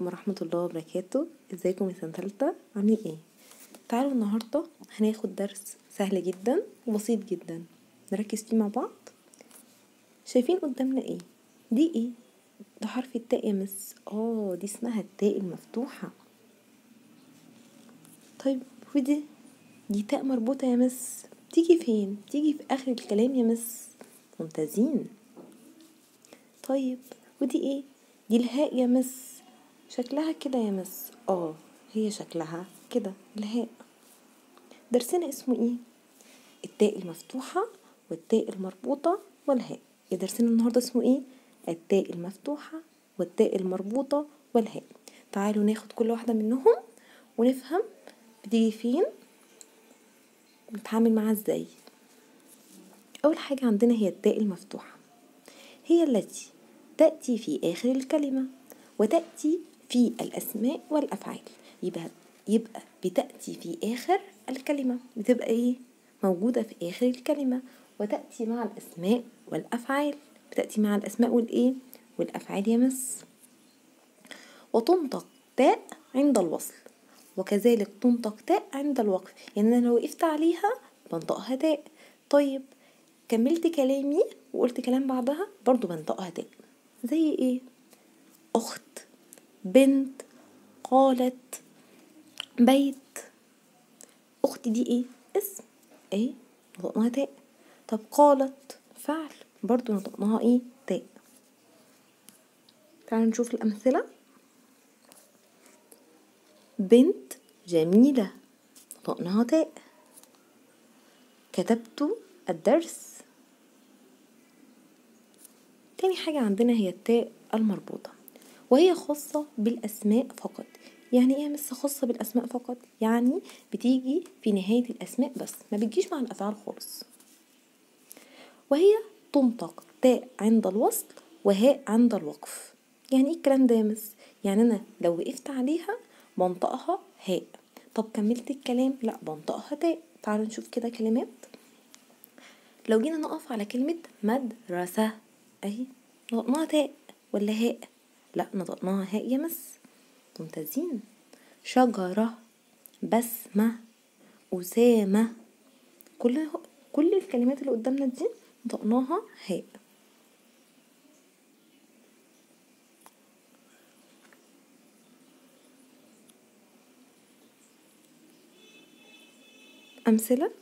ورحمة الله وبركاته ازيكم يا سنة تالتة عاملين ايه تعالوا النهاردة هناخد درس سهل جدا وبسيط جدا نركز فيه مع بعض شايفين قدامنا ايه دي ايه ده حرف التاء يا مس اه دي اسمها التاء المفتوحة طيب ودي دي تاء مربوطة يا مس تيجي فين تيجي في اخر الكلام يا مس ممتازين طيب ودي ايه دي الهاء يا مس شكلها كده يا مس اه هي شكلها كده الهاء درسنا اسمه ايه التاء المفتوحة والتاء المربوطة والهاء يا درسنا النهاردة اسمه ايه التاء المفتوحة والتاء المربوطة والهاء تعالوا ناخد كل واحدة منهم ونفهم بتيجي فين نتعامل معاها ازاي أول حاجة عندنا هي التاء المفتوحة هي التي تأتي في آخر الكلمة وتأتي في الأسماء والأفعال يبقى يبقى بتأتي في آخر الكلمة بتبقى إيه موجودة في آخر الكلمة وتأتي مع الأسماء والأفعال بتأتي مع الأسماء والإيه والأفعال يا مس وتنطق تاء عند الوصل وكذلك تنطق تاء عند الوقف يعني أنا لو وقفت عليها بنطقها تاء طيب كملت كلامي وقلت كلام بعدها برضو بنطقها تاء زي ايه اخت بنت قالت بيت اخت دي ايه اسم ايه نطقناها تاء طب قالت فعل برضو نطقناها ايه تاء تعالوا نشوف الامثله بنت جميله نطقناها تاء كتبت الدرس تاني حاجة عندنا هي التاء المربوطة وهي خاصة بالأسماء فقط يعني ايه مس خاصة بالأسماء فقط يعني بتيجي في نهاية الأسماء بس ما بتجيش مع الأفعال خالص وهي تنطق تاء عند الوصل وهاء عند الوقف يعني ايه الكلام ده يا مس يعني أنا لو وقفت عليها بنطقها هاء طب كملت الكلام لا بنطقها تاء تعالوا نشوف كده كلمات لو جينا نقف على كلمة مدرسة اهي نطقناها تاء ولا هاء لا نطقناها هاء يا مس ممتازين شجرة بسمة أسامة كل كل الكلمات اللي قدامنا دي نطقناها هاء أمثلة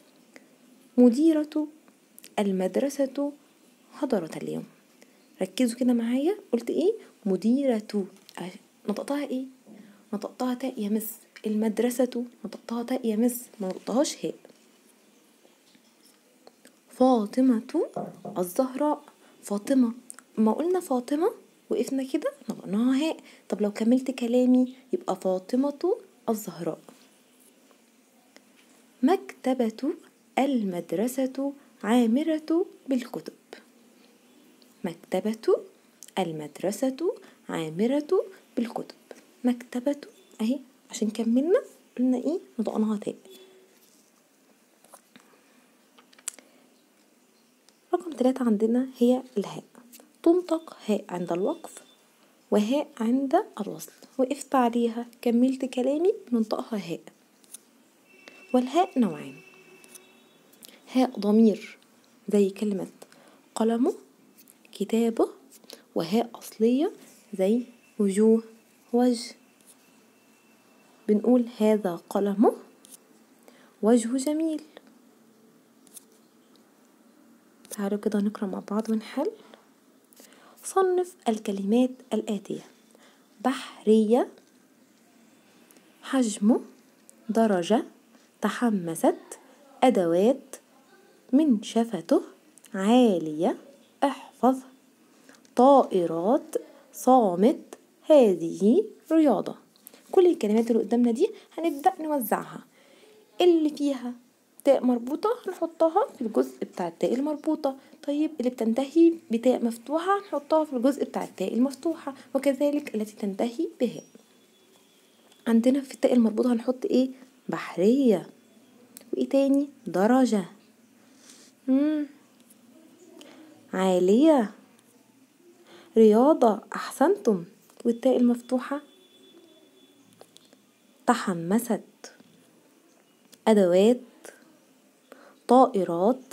مديرة المدرسة حضرت اليوم ركزوا كده معايا قلت ايه مديرة نطقتها ايه نطقتها تاء يا مس المدرسة نطقتها تاء يا مس ما نطقتهاش هاء فاطمة الزهراء فاطمة ما قلنا فاطمة وقفنا كده نطقناها هاء طب لو كملت كلامي يبقى فاطمة الزهراء مكتبة المدرسة عامرة بالكتب مكتبة المدرسة عامرة بالكتب مكتبة اهي عشان كملنا قلنا ايه نطقناها تاء رقم ثلاثة عندنا هي الهاء تنطق هاء عند الوقف وهاء عند الوصل وقفت عليها كملت كلامي بننطقها هاء والهاء نوعان هاء ضمير زي كلمة قلمه كتابه وهاء أصلية زي وجوه وجه بنقول هذا قلمه وجهه جميل تعالوا كده نقرأ مع بعض ونحل صنف الكلمات الآتية بحرية حجمه درجة تحمست أدوات من شفته عالية احفظ طائرات صامت هذه رياضة كل الكلمات اللي قدامنا دي هنبدأ نوزعها اللي فيها تاء مربوطة هنحطها في الجزء بتاع التاء المربوطة طيب اللي بتنتهي بتاء مفتوحة هنحطها في الجزء بتاع التاء المفتوحة وكذلك التي تنتهي بهاء عندنا في التاء المربوطة هنحط ايه بحرية وايه تاني درجة مم. عالية رياضة أحسنتم والتاء المفتوحة تحمست أدوات طائرات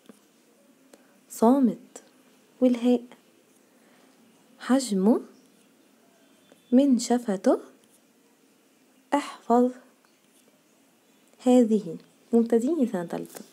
صامت والهاء حجمه من شفته احفظ هذه ممتازين يا سنة تالتة